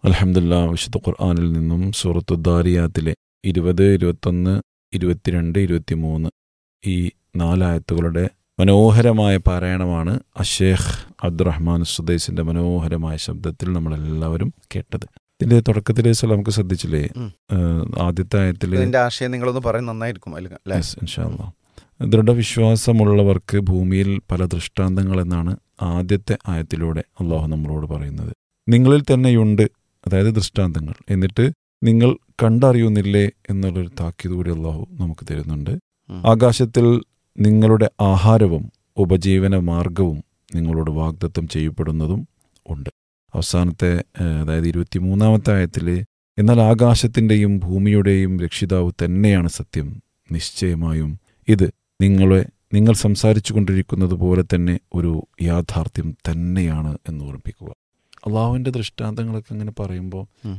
അലഹമില്ല വിശുദ്ധ ഖുർആാനിൽ നിന്നും സൂറത്തു ദാരിയാത്തിലെ ഇരുപത് ഇരുപത്തൊന്ന് ഇരുപത്തിരണ്ട് ഇരുപത്തിമൂന്ന് ഈ നാലായത്തുകളുടെ മനോഹരമായ പാരായണമാണ് അഷേഖ് അബ്ദുറഹ്മാൻ സുദൈസിന്റെ മനോഹരമായ ശബ്ദത്തിൽ നമ്മളെല്ലാവരും കേട്ടത് ഇതിന്റെ തുടക്കത്തിലെ നമുക്ക് ശ്രദ്ധിച്ചില്ലേ ഉം. ഏഹ്, ആദ്യത്തെ ആയത്തില് ഇതിന്റെ ആശയം നിങ്ങളൊന്ന് പറയാൻ നന്നായിരിക്കും അതിൽ അല്ലേ Yes, ഇൻഷാല്ലാ. ദൃഢവിശ്വാസമുള്ളവർക്ക് ഭൂമിയിൽ പല ദൃഷ്ടാന്തങ്ങൾ എന്നാണ് ആദ്യത്തെ ആയത്തിലൂടെ അള്ളാഹു നമ്മളോട് പറയുന്നത് നിങ്ങളിൽ തന്നെയുണ്ട് അതായത് ദൃഷ്ടാന്തങ്ങൾ എന്നിട്ട് നിങ്ങൾ കണ്ടറിയുന്നില്ലേ എന്നുള്ളൊരു താക്കീത് കൂടി അള്ളാഹു നമുക്ക് തരുന്നുണ്ട് ഉം. ആകാശത്തിൽ നിങ്ങളുടെ ആഹാരവും ഉപജീവന മാർഗവും നിങ്ങളോട് വാഗ്ദത്തം ചെയ്യപ്പെടുന്നതും ഉണ്ട് അവസാനത്തെ ഏഹ്, അതായത് ഇരുപത്തിമൂന്നാമത്തെ ആയത്തിൽ എന്നാൽ ആകാശത്തിന്റെയും ഭൂമിയുടെയും രക്ഷിതാവ് തന്നെയാണ് സത്യം നിശ്ചയമായും ഇത് നിങ്ങളെ നിങ്ങൾ സംസാരിച്ചു കൊണ്ടിരിക്കുന്നത് പോലെ തന്നെ ഒരു യാഥാർത്ഥ്യം തന്നെയാണ് എന്ന് ഓർമ്മിപ്പിക്കുക അള്ളാഹുവിന്റെ ദൃഷ്ടാന്തങ്ങളൊക്കെ അങ്ങനെ പറയുമ്പോൾ ഉം.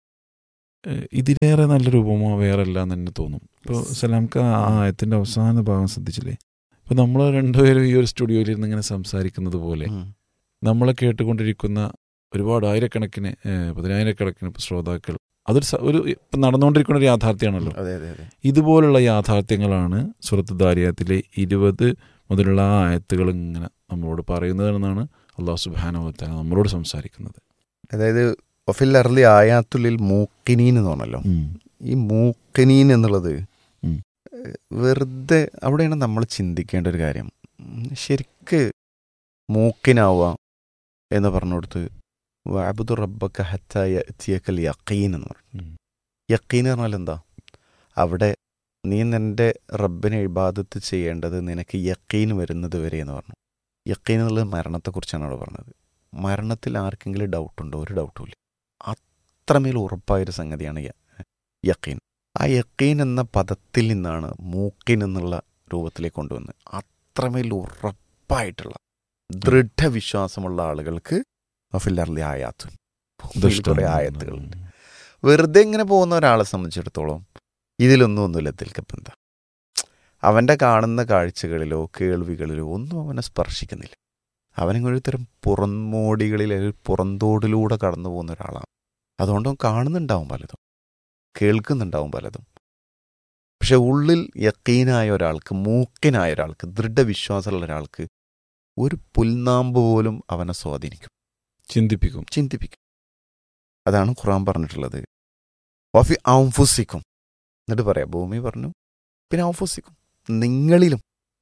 ഏഹ്, ഇതിലേറെ നല്ലൊരു ഉപമ വേറല്ല എന്ന് തന്നെ തോന്നും ഇപ്പോൾ സലാംക്ക് ആ ആയത്തിന്റെ അവസാന ഭാഗം ശ്രദ്ധിച്ചില്ലേ ഇപ്പൊ നമ്മൾ രണ്ടുപേരും ഈ ഒരു സ്റ്റുഡിയോയിൽ ഇരുന്ന് ഇങ്ങനെ സംസാരിക്കുന്നത് പോലെ ഉം. നമ്മളെ കേട്ടുകൊണ്ടിരിക്കുന്ന ഒരുപാട് ആയിരക്കണക്കിന് ഏഹ്, പതിനായിരക്കണക്കിന് ശ്രോതാക്കൾ അതൊരു സ- ഒരു ഇപ്പം നടന്നുകൊണ്ടിരിക്കുന്ന ഒരു യാഥാർത്ഥ്യമാണല്ലോ അതെ അതെ അതെ ഇതുപോലുള്ള യാഥാർത്ഥ്യങ്ങളാണ് സുഹൃത്ത് ദാരിയാത്തിലെ ഇരുപത് മുതലുള്ള ആ ആയത്തുകൾ ഇങ്ങനെ നമ്മളോട് പറയുന്നതെന്നാണ് അള്ളാഹു സുബാനുഭവത്താൻ നമ്മളോട് സംസാരിക്കുന്നത് അതായത് ഒഫിൽ അർലി ആയാത്തുള്ളിൽ മൂക്കിനീൻ എന്ന് പറഞ്ഞല്ലോ ഈ മൂക്കിനീൻ എന്നുള്ളത് ഉം. ഏഹ്, വെറുതെ അവിടെയാണ് നമ്മൾ ചിന്തിക്കേണ്ട ഒരു കാര്യം ഉം, ശരിക്ക് മൂക്കിനാവുക എന്ന് പറഞ്ഞു കൊടുത്ത് വാബുദു റബ്ബക്ക ഹത്തായ എത്തിയക്കൽ യക്കീൻ എന്ന് പറഞ്ഞു ഉം. യക്കീൻ എന്ന് പറഞ്ഞാൽ എന്താ അവിടെ നീ നിന്റെ റബ്ബിനെ ഇബാദത്ത് ചെയ്യേണ്ടത് നിനക്ക് യക്കീൻ വരുന്നത് വരെ എന്ന് പറഞ്ഞു യക്കീൻ എന്നുള്ളത് മരണത്തെക്കുറിച്ചാണ് അവിടെ പറഞ്ഞത് മരണത്തിൽ ആർക്കെങ്കിലും ഡൗട്ടുണ്ടോ ഒരു ഡൗട്ടും ഇല്ല അത്രമേൽ ഉറപ്പായൊരു സംഗതിയാണ് യ- യക്കീൻ ആ യക്കീൻ എന്ന പദത്തിൽ നിന്നാണ് മൂക്കിൻ എന്നുള്ള രൂപത്തിലേക്ക് കൊണ്ടുവന്നത് അത്രമേൽ ഉറപ്പായിട്ടുള്ള ദൃഢവിശ്വാസമുള്ള ആളുകൾക്ക് അഫില്ലർലി ആയാത്തു കുറേ ആയത്തുകളുണ്ട് വെറുതെ ഇങ്ങനെ പോകുന്ന ഒരാളെ സംബന്ധിച്ചിടത്തോളം ഇതിലൊന്നും ഒന്നുമില്ല ഇതിൽക്കപ്പം എന്താ അവൻ്റെ കാണുന്ന കാഴ്ചകളിലോ കേൾവികളിലോ ഒന്നും അവനെ സ്പർശിക്കുന്നില്ല അവനിങ്ങനെ ഒരു തരം പുറംമോടികളിൽ അല്ലെങ്കിൽ പുറന്തോടിലൂടെ കടന്നു പോകുന്ന ഒരാളാണ് അതുകൊണ്ട് അവൻ കാണുന്നുണ്ടാവും പലതും കേൾക്കുന്നുണ്ടാവും പലതും പക്ഷെ ഉള്ളിൽ യക്കീനായ ഒരാൾക്ക് മൂക്കിനായ ഒരാൾക്ക് ദൃഢവിശ്വാസമുള്ള ഒരാൾക്ക് ഒരു പുൽനാമ്പ് പോലും അവനെ സ്വാധീനിക്കും ചിന്തിപ്പിക്കും ചിന്തിപ്പിക്കും അതാണ് ഖുറാൻ പറഞ്ഞിട്ടുള്ളത് വഫി ഔഫുസിക്കും എന്നിട്ട് പറയാം ഭൂമി പറഞ്ഞു പിന്നെ ഔഫുസിക്കും നിങ്ങളിലും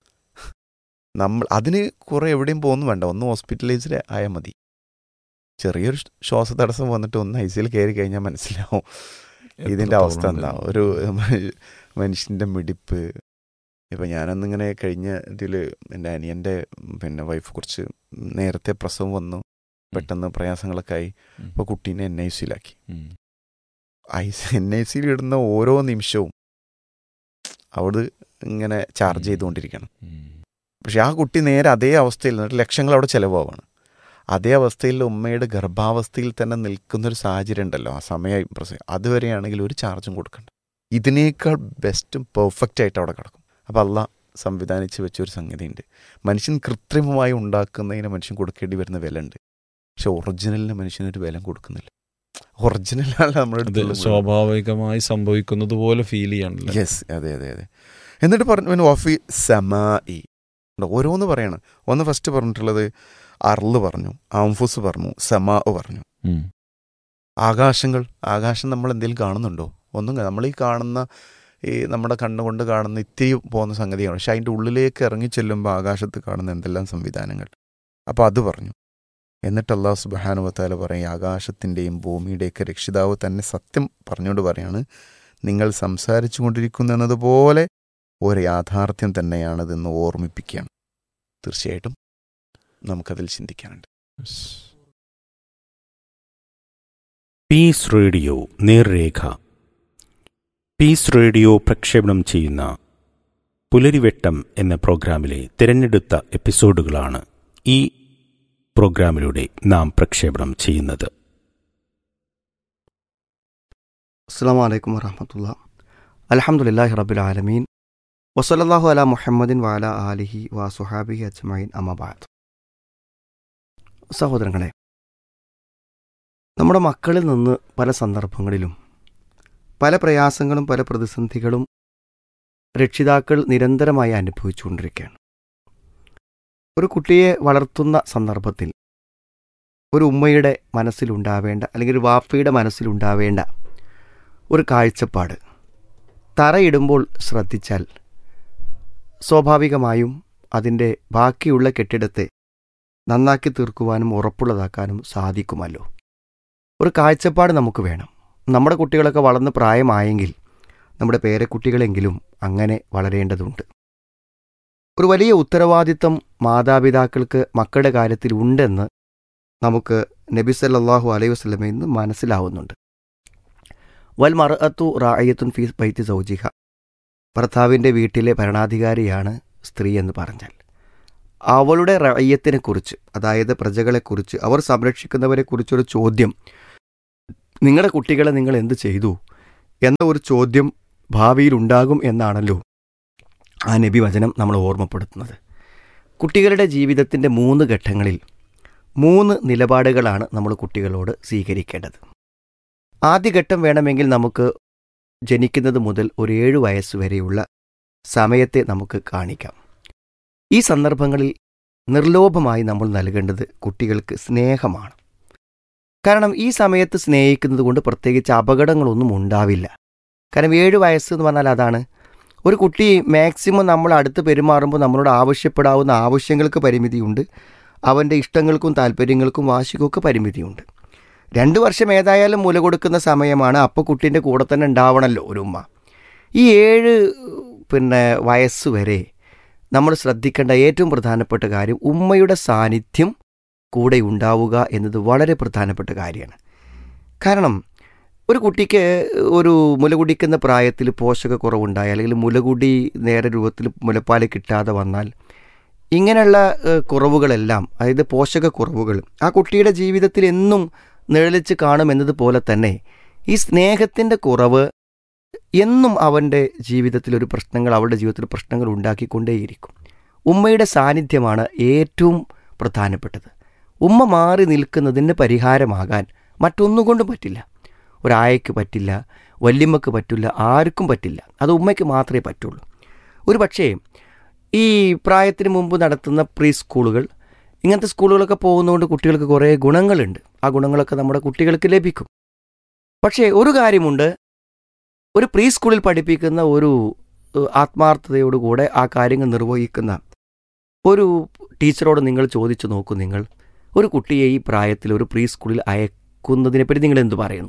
നമ്മൾ അതിന് കുറെ എവിടെയും പോകുന്നു വേണ്ട ഒന്ന് ഹോസ്പിറ്റലൈസ്ഡ് ആയാൽ മതി ചെറിയൊരു ശ്വാസ തടസ്സം വന്നിട്ട് ഒന്ന് ഐ സിയിൽ കയറി കഴിഞ്ഞാൽ മനസ്സിലാവും ഇതിൻ്റെ അവസ്ഥ എന്താ ഒരു മനുഷ്യൻ്റെ മിടിപ്പ് ഇപ്പം ഞാനന്നിങ്ങനെ കഴിഞ്ഞ ഇതിൽ എൻ്റെ അനിയൻ്റെ പിന്നെ വൈഫ് കുറച്ച് നേരത്തെ പ്രസവം വന്നു പെട്ടെന്ന് പ്രയാസങ്ങളൊക്കെ ആയി ഉം. ഇപ്പോൾ കുട്ടീനെ എൻ ഐ സിയിലാക്കി ഉം. ഐ എൻ ഐ സിയിൽ ഇടുന്ന ഓരോ നിമിഷവും അവിടെ ഇങ്ങനെ ചാർജ് ഉം. ചെയ്തുകൊണ്ടിരിക്കണം ഉം. പക്ഷെ ആ കുട്ടി നേരെ അതേ അവസ്ഥയിൽ നിന്നിട്ട് ലക്ഷങ്ങൾ അവിടെ ചിലവാണ് അതേ അവസ്ഥയിൽ ഉമ്മയുടെ ഗർഭാവസ്ഥയിൽ തന്നെ നിൽക്കുന്ന ഒരു സാഹചര്യം ഉണ്ടല്ലോ ആ സമയം പ്രസവം അതുവരെയാണെങ്കിൽ ഒരു ചാർജും കൊടുക്കണ്ട ഇതിനേക്കാൾ ബെസ്റ്റും പെർഫെക്റ്റ് ആയിട്ട് അവിടെ കിടക്കും അപ്പം അല്ല സംവിധാനിച്ച് വെച്ച ഒരു സംഗതിയുണ്ട് മനുഷ്യൻ കൃത്രിമമായി ഉണ്ടാക്കുന്നതിന് മനുഷ്യൻ കൊടുക്കേണ്ടി വരുന്ന വില ഉണ്ട് പക്ഷെ ഒറിജിനലിന് മനുഷ്യനൊരു വില കൊടുക്കുന്നില്ല ഒറിജിനലാണ് നമ്മുടെ അത് അടുത്തുള്ള മുഴുവൻ. സ്വാഭാവികമായി സംഭവിക്കുന്നത് പോലെ ഫീൽ ചെയ്യാണല്ലോ യെസ് അതെ അതെ അതെ എന്നിട്ട് പറഞ്ഞു പിന്നെ വഫി സമായി ഓരോന്ന് പറയാണ് ഒന്ന് ഫസ്റ്റ് പറഞ്ഞിട്ടുള്ളത് അർള് പറഞ്ഞു ആംഫുസ് പറഞ്ഞു സമാ പറഞ്ഞു ഉം. ആകാശങ്ങൾ ആകാശം നമ്മൾ എന്തെങ്കിലും കാണുന്നുണ്ടോ ഒന്നും കാ- നമ്മൾ ഈ കാണുന്ന ഈ നമ്മുടെ കണ്ണുകൊണ്ട് കാണുന്ന ഇത്തിരി പോകുന്ന സംഗതിയാണ് പക്ഷെ അതിൻ്റെ ഉള്ളിലേക്ക് ഇറങ്ങി ചെല്ലുമ്പോൾ ആകാശത്ത് കാണുന്ന എന്തെല്ലാം സംവിധാനങ്ങൾ അപ്പോൾ അത് പറഞ്ഞു എന്നിട്ട് അള്ളാഹു സുബാനുവത്താല പറയും ആകാശത്തിൻ്റെയും ഭൂമിയുടെയൊക്കെ രക്ഷിതാവ് തന്നെ സത്യം പറഞ്ഞുകൊണ്ട് പറയാണ് നിങ്ങൾ സംസാരിച്ചു കൊണ്ടിരിക്കുന്നത് പോലെ ഒരു യാഥാർത്ഥ്യം തന്നെയാണതെന്ന് ഓർമ്മിപ്പിക്കുകയാണ് തീർച്ചയായിട്ടും നമുക്കതിൽ ചിന്തിക്കാനുണ്ട് Yes. പീസ് റേഡിയോ നേർരേഖ പീസ് റേഡിയോ പ്രക്ഷേപണം ചെയ്യുന്ന പുലരിവെട്ടം എന്ന പ്രോഗ്രാമിലെ തിരഞ്ഞെടുത്ത എപ്പിസോഡുകളാണ് ഈ പ്രോഗ്രാമിലൂടെ നാം പ്രക്ഷേപണം ചെയ്യുന്നത് അസ്സാം വലൈക്കും വറഹമത്തുള്ള അലഹമുല്ലാഹി റബുൽ ആലമീൻ വസലല്ലാഹു അല മുഹമ്മദിൻ വാല ആലിഹി വാ സുഹാബിഹി അജ്മൈൻ അമബാദ് സഹോദരങ്ങളെ നമ്മുടെ മക്കളിൽ നിന്ന് പല സന്ദർഭങ്ങളിലും പല പ്രയാസങ്ങളും പല പ്രതിസന്ധികളും രക്ഷിതാക്കൾ നിരന്തരമായി അനുഭവിച്ചുകൊണ്ടിരിക്കുകയാണ് ഒരു കുട്ടിയെ വളർത്തുന്ന സന്ദർഭത്തിൽ ഒരു ഉമ്മയുടെ മനസ്സിലുണ്ടാവേണ്ട അല്ലെങ്കിൽ ഒരു വാപ്പയുടെ മനസ്സിലുണ്ടാവേണ്ട ഒരു കാഴ്ചപ്പാട് തറയിടുമ്പോൾ ശ്രദ്ധിച്ചാൽ സ്വാഭാവികമായും അതിൻ്റെ ബാക്കിയുള്ള കെട്ടിടത്തെ നന്നാക്കി തീർക്കുവാനും ഉറപ്പുള്ളതാക്കാനും സാധിക്കുമല്ലോ ഒരു കാഴ്ചപ്പാട് നമുക്ക് വേണം നമ്മുടെ കുട്ടികളൊക്കെ വളർന്ന് പ്രായമായെങ്കിൽ നമ്മുടെ പേരക്കുട്ടികളെങ്കിലും അങ്ങനെ വളരേണ്ടതുണ്ട് ഒരു വലിയ ഉത്തരവാദിത്തം മാതാപിതാക്കൾക്ക് മക്കളുടെ കാര്യത്തിൽ ഉണ്ടെന്ന് നമുക്ക് നബി സല്ലല്ലാഹു അലൈഹി വസല്ലമയിൽ നിന്ന് മനസ്സിലാവുന്നുണ്ട് വൽ മർഅത്തു റായത്തുൻ ഫീ ബൈത്തി സൗജിഹ ഭർത്താവിൻ്റെ വീട്ടിലെ ഭരണാധികാരിയാണ് സ്ത്രീ എന്ന് പറഞ്ഞാൽ അവളുടെ റയ്യത്തിനെ കുറിച്ച് അതായത് പ്രജകളെക്കുറിച്ച് അവർ സംരക്ഷിക്കുന്നവരെക്കുറിച്ചൊരു ചോദ്യം നിങ്ങളുടെ കുട്ടികളെ നിങ്ങൾ എന്ത് ചെയ്തു എന്ന ഒരു ചോദ്യം ഭാവിയിൽ ഉണ്ടാകും എന്നാണല്ലോ ആ നബി വചനം നമ്മൾ ഓർമ്മപ്പെടുത്തുന്നത് കുട്ടികളുടെ ജീവിതത്തിൻ്റെ മൂന്ന് ഘട്ടങ്ങളിൽ മൂന്ന് നിലപാടുകളാണ് നമ്മൾ കുട്ടികളോട് സ്വീകരിക്കേണ്ടത് ആദ്യഘട്ടം വേണമെങ്കിൽ നമുക്ക് ജനിക്കുന്നത് മുതൽ ഒരു ഏഴു വയസ്സ് വരെയുള്ള സമയത്തെ നമുക്ക് കാണിക്കാം ഈ സന്ദർഭങ്ങളിൽ നിർലോഭമായി നമ്മൾ നൽകേണ്ടത് കുട്ടികൾക്ക് സ്നേഹമാണ് കാരണം ഈ സമയത്ത് സ്നേഹിക്കുന്നത് കൊണ്ട് പ്രത്യേകിച്ച് അപകടങ്ങളൊന്നും ഉണ്ടാവില്ല കാരണം ഏഴ് വയസ്സ് എന്ന് പറഞ്ഞാൽ അതാണ് ഒരു കുട്ടി മാക്സിമം നമ്മൾ അടുത്ത് പെരുമാറുമ്പോൾ നമ്മളോട് ആവശ്യപ്പെടാവുന്ന ആവശ്യങ്ങൾക്ക് പരിമിതിയുണ്ട് അവൻ്റെ ഇഷ്ടങ്ങൾക്കും താല്പര്യങ്ങൾക്കും വാശിക്കൊക്കെ പരിമിതിയുണ്ട് രണ്ട് വർഷം ഏതായാലും മുല കൊടുക്കുന്ന സമയമാണ് അപ്പോൾ കുട്ടീൻ്റെ കൂടെ തന്നെ ഉണ്ടാവണമല്ലോ ഒരു ഉമ്മ ഈ ഏഴ് പിന്നെ വയസ്സ് വരെ നമ്മൾ ശ്രദ്ധിക്കേണ്ട ഏറ്റവും പ്രധാനപ്പെട്ട കാര്യം ഉമ്മയുടെ സാന്നിധ്യം കൂടെ ഉണ്ടാവുക എന്നത് വളരെ പ്രധാനപ്പെട്ട കാര്യമാണ് കാരണം ഒരു കുട്ടിക്ക് ഒരു മുല കുടിക്കുന്ന പ്രായത്തിൽ പോഷകക്കുറവുണ്ടായി അല്ലെങ്കിൽ മുലകുടി നേരെ രൂപത്തിൽ മുലപ്പാൽ കിട്ടാതെ വന്നാൽ ഇങ്ങനെയുള്ള ഏഹ്, കുറവുകളെല്ലാം അതായത് പോഷകക്കുറവുകൾ ആ കുട്ടിയുടെ ജീവിതത്തിൽ എന്നും നിഴലിച്ച് കാണുമെന്നതുപോലെ തന്നെ ഈ സ്നേഹത്തിൻ്റെ കുറവ് എന്നും അവൻ്റെ ജീവിതത്തിൽ ഒരു പ്രശ്നങ്ങൾ അവളുടെ ജീവിതത്തിൽ പ്രശ്നങ്ങൾ ഉണ്ടാക്കിക്കൊണ്ടേയിരിക്കും ഉമ്മയുടെ സാന്നിധ്യമാണ് ഏറ്റവും പ്രധാനപ്പെട്ടത് ഉമ്മ മാറി നിൽക്കുന്നതിന് പരിഹാരമാകാൻ മറ്റൊന്നുകൊണ്ടും പറ്റില്ല ഒരായയ്ക്ക് പറ്റില്ല വല്യമ്മക്ക് പറ്റില്ല ആർക്കും പറ്റില്ല അത് ഉമ്മയ്ക്ക് മാത്രമേ പറ്റുള്ളൂ ഒരു പക്ഷേ ഈ പ്രായത്തിന് മുമ്പ് നടത്തുന്ന പ്രീ സ്കൂളുകൾ ഇങ്ങനത്തെ സ്കൂളുകളൊക്കെ പോകുന്നതുകൊണ്ട് കുട്ടികൾക്ക് കുറേ ഗുണങ്ങളുണ്ട് ആ ഗുണങ്ങളൊക്കെ നമ്മുടെ കുട്ടികൾക്ക് ലഭിക്കും പക്ഷേ ഒരു കാര്യമുണ്ട് ഒരു പ്രീ സ്കൂളിൽ പഠിപ്പിക്കുന്ന ഒരു ഏഹ്, ആത്മാർത്ഥതയോടുകൂടെ ആ കാര്യങ്ങൾ നിർവഹിക്കുന്ന ഒരു ടീച്ചറോട് നിങ്ങൾ ചോദിച്ചു നോക്കൂ നിങ്ങൾ ഒരു കുട്ടിയെ ഈ പ്രായത്തിൽ ഒരു പ്രീ സ്കൂളിൽ അയക്കുന്നതിനെപ്പറ്റി നിങ്ങൾ എന്തു പറയുന്നു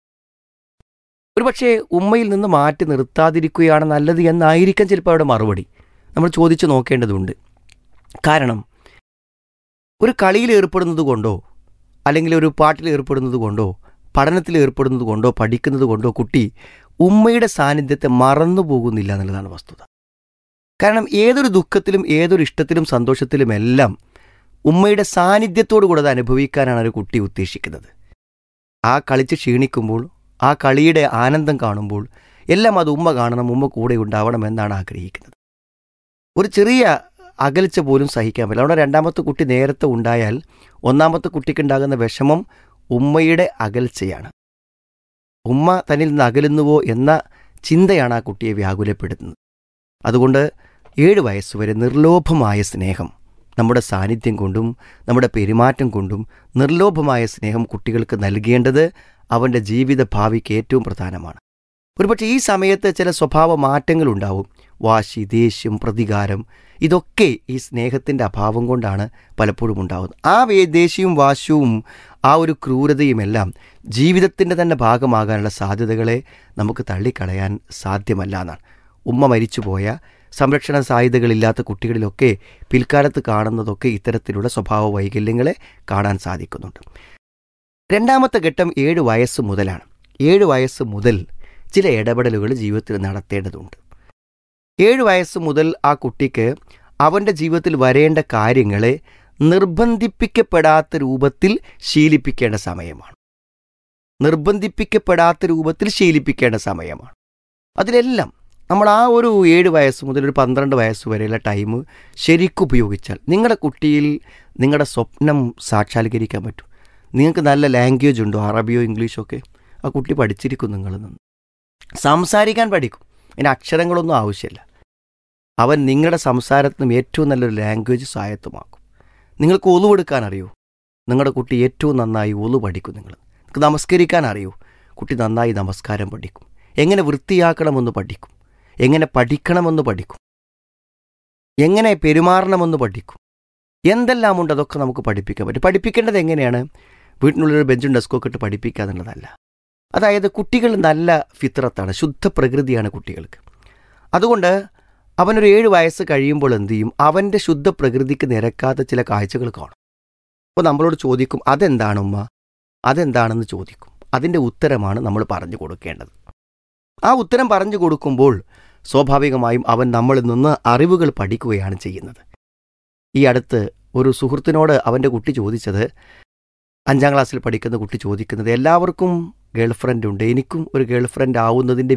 ഒരു പക്ഷേ ഉമ്മയിൽ നിന്ന് മാറ്റി നിർത്താതിരിക്കുകയാണ് നല്ലത് എന്നായിരിക്കാം ചിലപ്പോൾ അവരുടെ മറുപടി നമ്മൾ ചോദിച്ചു നോക്കേണ്ടതുണ്ട് കാരണം ഒരു കളിയിൽ ഏർപ്പെടുന്നത് കൊണ്ടോ അല്ലെങ്കിൽ ഒരു പാട്ടിൽ ഏർപ്പെടുന്നത് കൊണ്ടോ പഠനത്തിൽ ഏർപ്പെടുന്നത് കൊണ്ടോ പഠിക്കുന്നത് കൊണ്ടോ കുട്ടി ഉമ്മയുടെ സാന്നിധ്യത്തെ മറന്നു പോകുന്നില്ല എന്നുള്ളതാണ് വസ്തുത കാരണം ഏതൊരു ദുഃഖത്തിലും ഏതൊരു ഇഷ്ടത്തിലും സന്തോഷത്തിലുമെല്ലാം ഉമ്മയുടെ സാന്നിധ്യത്തോടു കൂടെ അത് അനുഭവിക്കാനാണ് ഒരു കുട്ടി ഉദ്ദേശിക്കുന്നത് ആ കളിച്ച് ക്ഷീണിക്കുമ്പോൾ ആ കളിയുടെ ആനന്ദം കാണുമ്പോൾ എല്ലാം അത് ഉമ്മ കാണണം ഉമ്മ കൂടെ ഉണ്ടാവണം എന്നാണ് ആഗ്രഹിക്കുന്നത് ഒരു ചെറിയ അകൽച്ച പോലും സഹിക്കാൻ പറ്റില്ല അവിടെ രണ്ടാമത്തെ കുട്ടി നേരത്തെ ഉണ്ടായാൽ ഒന്നാമത്തെ കുട്ടിക്കുണ്ടാകുന്ന വിഷമം ഉമ്മയുടെ അകൽച്ചയാണ് ഉമ്മ തന്നിൽ നിന്ന് അകലുന്നുവോ എന്ന ചിന്തയാണ് ആ കുട്ടിയെ വ്യാകുലപ്പെടുത്തുന്നത് അതുകൊണ്ട് ഏഴ് വയസ്സുവരെ നിർലോഭമായ സ്നേഹം നമ്മുടെ സാന്നിധ്യം കൊണ്ടും നമ്മുടെ പെരുമാറ്റം കൊണ്ടും നിർലോഭമായ സ്നേഹം കുട്ടികൾക്ക് നൽകേണ്ടത് അവൻ്റെ ജീവിത ഭാവിക്ക് ഏറ്റവും പ്രധാനമാണ് ഒരുപക്ഷെ ഈ സമയത്ത് ചില സ്വഭാവ മാറ്റങ്ങളുണ്ടാവും വാശി ദേഷ്യം പ്രതികാരം ഇതൊക്കെ ഈ സ്നേഹത്തിൻ്റെ അഭാവം കൊണ്ടാണ് പലപ്പോഴും ഉണ്ടാകുന്നത് ആ വേ ദേഷ്യവും വാശിയും ആ ഒരു ക്രൂരതയുമെല്ലാം ജീവിതത്തിൻ്റെ തന്നെ ഭാഗമാകാനുള്ള സാധ്യതകളെ നമുക്ക് തള്ളിക്കളയാൻ സാധ്യമല്ല എന്നാണ് ഉമ്മ മരിച്ചുപോയ സംരക്ഷണ സാധ്യതകളില്ലാത്ത കുട്ടികളിലൊക്കെ പിൽക്കാലത്ത് കാണുന്നതൊക്കെ ഇത്തരത്തിലുള്ള സ്വഭാവ വൈകല്യങ്ങളെ കാണാൻ സാധിക്കുന്നുണ്ട് രണ്ടാമത്തെ ഘട്ടം ഏഴ് വയസ്സ് മുതലാണ് ഏഴ് വയസ്സ് മുതൽ ചില ഇടപെടലുകൾ ജീവിതത്തിൽ നടത്തേണ്ടതുണ്ട് ഏഴ് വയസ്സ് മുതൽ ആ കുട്ടിക്ക് അവൻ്റെ ജീവിതത്തിൽ വരേണ്ട കാര്യങ്ങളെ നിർബന്ധിപ്പിക്കപ്പെടാത്ത രൂപത്തിൽ ശീലിപ്പിക്കേണ്ട സമയമാണ് നിർബന്ധിപ്പിക്കപ്പെടാത്ത രൂപത്തിൽ ശീലിപ്പിക്കേണ്ട സമയമാണ് അതിലെല്ലാം നമ്മൾ ആ ഒരു ഏഴ് വയസ്സ് മുതൽ ഒരു പന്ത്രണ്ട് വയസ്സ് വരെയുള്ള ടൈം ശരിക്കും ഉപയോഗിച്ചാൽ നിങ്ങളുടെ കുട്ടിയിൽ നിങ്ങളുടെ സ്വപ്നം സാക്ഷാത്കരിക്കാൻ പറ്റും നിങ്ങൾക്ക് നല്ല ലാംഗ്വേജ് ഉണ്ടോ അറബിയോ ഇംഗ്ലീഷോ ഒക്കെ ആ കുട്ടി പഠിച്ചിരിക്കും നിങ്ങൾ നിന്ന് സംസാരിക്കാൻ പഠിക്കും അതിന് അക്ഷരങ്ങളൊന്നും ആവശ്യമില്ല അവൻ നിങ്ങളുടെ സംസാരത്തിനും ഏറ്റവും നല്ലൊരു ലാംഗ്വേജ് സ്വായത്തമാക്കും നിങ്ങൾക്ക് ഒലുവെടുക്കാൻ അറിയോ നിങ്ങളുടെ കുട്ടി ഏറ്റവും നന്നായി ഒലു പഠിക്കും നിങ്ങൾ നിങ്ങൾക്ക് നമസ്കരിക്കാൻ അറിയോ കുട്ടി നന്നായി നമസ്കാരം പഠിക്കും എങ്ങനെ വൃത്തിയാക്കണമെന്ന് പഠിക്കും എങ്ങനെ പഠിക്കണമെന്ന് പഠിക്കും എങ്ങനെ പെരുമാറണമെന്ന് പഠിക്കും എന്തെല്ലാമുണ്ട് അതൊക്കെ നമുക്ക് പഠിപ്പിക്കാൻ പറ്റും പഠിപ്പിക്കേണ്ടത് എങ്ങനെയാണ് വീട്ടിനുള്ളിൽ ബെഞ്ചും ഡെസ്കൊക്കെ ഇട്ട് പഠിപ്പിക്കുക എന്നുള്ളതല്ല അതായത് കുട്ടികൾ നല്ല ഫിത്രത്താണ് ശുദ്ധ പ്രകൃതിയാണ് കുട്ടികൾക്ക് അതുകൊണ്ട് അവനൊരു ഏഴ് വയസ്സ് കഴിയുമ്പോൾ എന്ത് ചെയ്യും അവൻ്റെ ശുദ്ധ പ്രകൃതിക്ക് നിരക്കാത്ത ചില കാഴ്ചകൾ കാണും അപ്പോൾ നമ്മളോട് ചോദിക്കും അതെന്താണ് ഉമ്മ അതെന്താണെന്ന് ചോദിക്കും അതിൻ്റെ ഉത്തരമാണ് നമ്മൾ പറഞ്ഞു കൊടുക്കേണ്ടത് ആ ഉത്തരം പറഞ്ഞു കൊടുക്കുമ്പോൾ സ്വാഭാവികമായും അവൻ നമ്മളിൽ നിന്ന് അറിവുകൾ പഠിക്കുകയാണ് ചെയ്യുന്നത് ഈ അടുത്ത് ഒരു സുഹൃത്തിനോട് അവൻ്റെ കുട്ടി ചോദിച്ചത് അഞ്ചാം ക്ലാസ്സിൽ പഠിക്കുന്ന കുട്ടി ചോദിക്കുന്നത് എല്ലാവർക്കും ഗേൾ ഫ്രണ്ട് ഉണ്ട് എനിക്കും ഒരു ഗേൾ ഫ്രണ്ട് ആവുന്നതിൻ്റെ